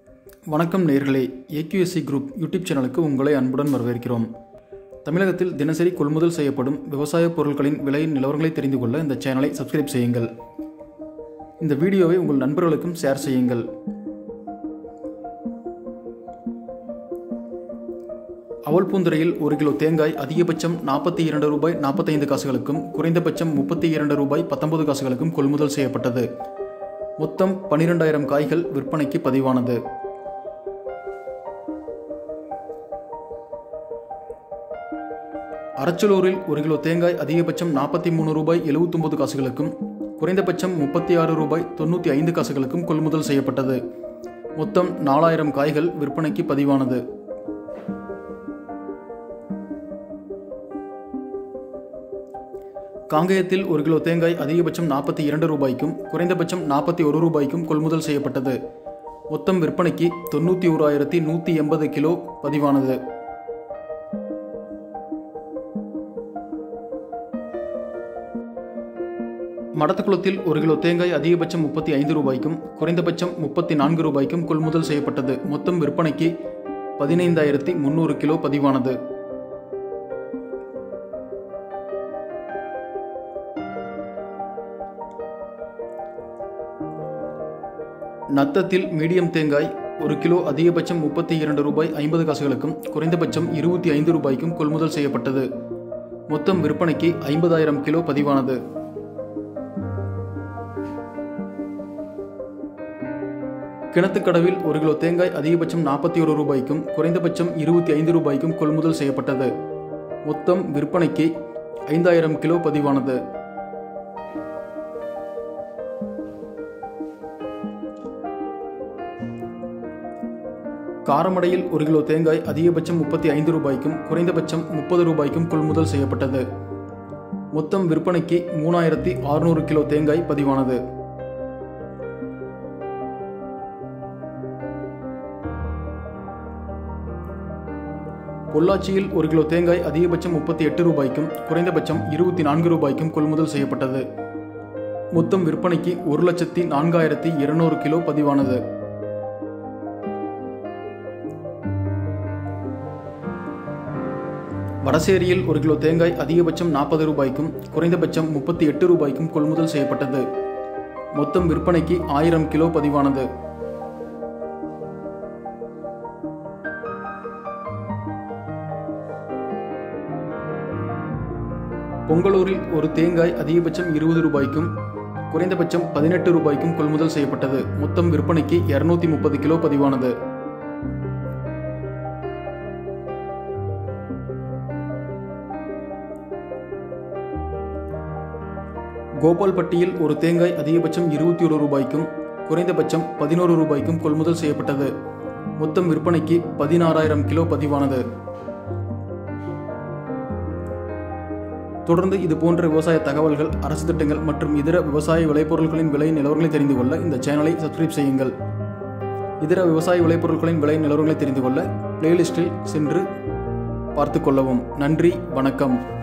வணக்கம் நேர்களே AQSC group YouTube சேனலுக்கு உங்களை அன்புடன் வரவேற்கிறோம் தமிழகத்தில் தினசரி கொள்முதல் செய்யப்படும் விவசாய பொருட்களின் விலை நிலவரங்களை தெரிந்து கொள்ள இந்த சேனலை சப்ஸ்கிரைப் செய்யுங்கள் இந்த வீடியோவை உங்கள் நண்பர்களுக்கும் ஷேர் செய்யுங்கள் அவல்பூந்துறையில் ஒரு கிலோ தேங்காய் அதிகபட்சம் நாற்பத்தி இரண்டு ரூபாய் நாற்பத்தைந்து காசுகளுக்கும் குறைந்தபட்சம் முப்பத்தி இரண்டு ரூபாய் பத்தொன்பது காசுகளுக்கும் கொள்முதல் செய்யப்பட்டது மொத்தம் பனிரெண்டாயிரம் காய்கள் விற்பனைக்கு பதிவானது அரச்சலூரில் ஒரு கிலோ தேங்காய் அதிகபட்சம் நாற்பத்தி மூணு ரூபாய் எழுபத்தொம்பது காசுகளுக்கும் குறைந்தபட்சம் முப்பத்தி ஆறு ரூபாய் தொண்ணூற்றி ஐந்து காசுகளுக்கும் கொள்முதல் செய்யப்பட்டது மொத்தம் நாலாயிரம் காய்கள் விற்பனைக்கு பதிவானது காங்கேயத்தில் ஒரு கிலோ தேங்காய் அதிகபட்சம் நாற்பத்தி இரண்டு ரூபாய்க்கும் குறைந்தபட்சம் நாற்பத்தி ஒரு ரூபாய்க்கும் கொள்முதல் செய்யப்பட்டது மொத்தம் விற்பனைக்கு தொண்ணூற்றி ஓராயிரத்தி நூற்றி எண்பது கிலோ பதிவானது மடத்துக்குளத்தில் ஒரு கிலோ தேங்காய் அதிகபட்சம் முப்பத்தி ஐந்து ரூபாய்க்கும் குறைந்தபட்சம் முப்பத்தி நான்கு ரூபாய்க்கும் கொள்முதல் செய்யப்பட்டது மொத்தம் விற்பனைக்கு பதினைந்தாயிரத்தி முந்நூறு கிலோ பதிவானது நத்தத்தில் மீடியம் தேங்காய் ஒரு கிலோ அதிகபட்சம் முப்பத்தி இரண்டு ரூபாய் ஐம்பது காசுகளுக்கும் குறைந்தபட்சம் இருபத்தி ஐந்து ரூபாய்க்கும் கொள்முதல் செய்யப்பட்டது மொத்தம் விற்பனைக்கு ஐம்பதாயிரம் கிலோ பதிவானது கிணத்துக்கடவில் ஒரு கிலோ தேங்காய் அதிகபட்சம் நாற்பத்தி ஒரு ரூபாய்க்கும் குறைந்தபட்சம் இருபத்தி ஐந்து ரூபாய்க்கும் கொள்முதல் செய்யப்பட்டது மொத்தம் விற்பனைக்கு ஐந்தாயிரம் கிலோ பதிவானது காரமடையில் ஒரு கிலோ தேங்காய் அதிகபட்சம் முப்பத்தி ஐந்து ரூபாய்க்கும் குறைந்தபட்சம் முப்பது ரூபாய்க்கும் கொள்முதல் செய்யப்பட்டது மொத்தம் விற்பனைக்கு மூணாயிரத்தி அறுநூறு கிலோ தேங்காய் பதிவானது பொள்ளாச்சியில் ஒரு கிலோ தேங்காய் அதிகபட்சம் முப்பத்தி எட்டு ரூபாய்க்கும் குறைந்தபட்சம் இருபத்தி நான்கு ரூபாய்க்கும் கொள்முதல் செய்யப்பட்டது மொத்தம் விற்பனைக்கு ஒரு லட்சத்தி நான்காயிரத்தி இருநூறு கிலோ பதிவானது வடசேரியில் ஒரு கிலோ தேங்காய் அதிகபட்சம் நாற்பது ரூபாய்க்கும் குறைந்தபட்சம் முப்பத்தி எட்டு ரூபாய்க்கும் கொள்முதல் செய்யப்பட்டது மொத்தம் விற்பனைக்கு ஆயிரம் கிலோ பதிவானது பொங்கலூரில் ஒரு தேங்காய் அதிகபட்சம் இருபது ரூபாய்க்கும் குறைந்தபட்சம் பதினெட்டு ரூபாய்க்கும் கொள்முதல் செய்யப்பட்டது மொத்தம் விற்பனைக்கு இருநூத்தி முப்பது கிலோ பதிவானது கோபால்பட்டியில் ஒரு தேங்காய் அதிகபட்சம் இருபத்தி ஒரு ரூபாய்க்கும் குறைந்தபட்சம் பதினோரு ரூபாய்க்கும் கொள்முதல் செய்யப்பட்டது மொத்தம் விற்பனைக்கு பதினாறாயிரம் கிலோ பதிவானது தொடர்ந்து இது போன்ற விவசாய தகவல்கள் அரசு திட்டங்கள் மற்றும் இதர விவசாய விளைபொருட்களின் விலை நிலவரங்களை தெரிந்து கொள்ள இந்த சேனலை சப்ஸ்கிரைப் செய்யுங்கள் இதர விவசாய விளைபொருட்களின் விலை நிலவரங்களை தெரிந்து கொள்ள பிளேலிஸ்டில் சென்று பார்த்து கொள்ளவும் நன்றி வணக்கம்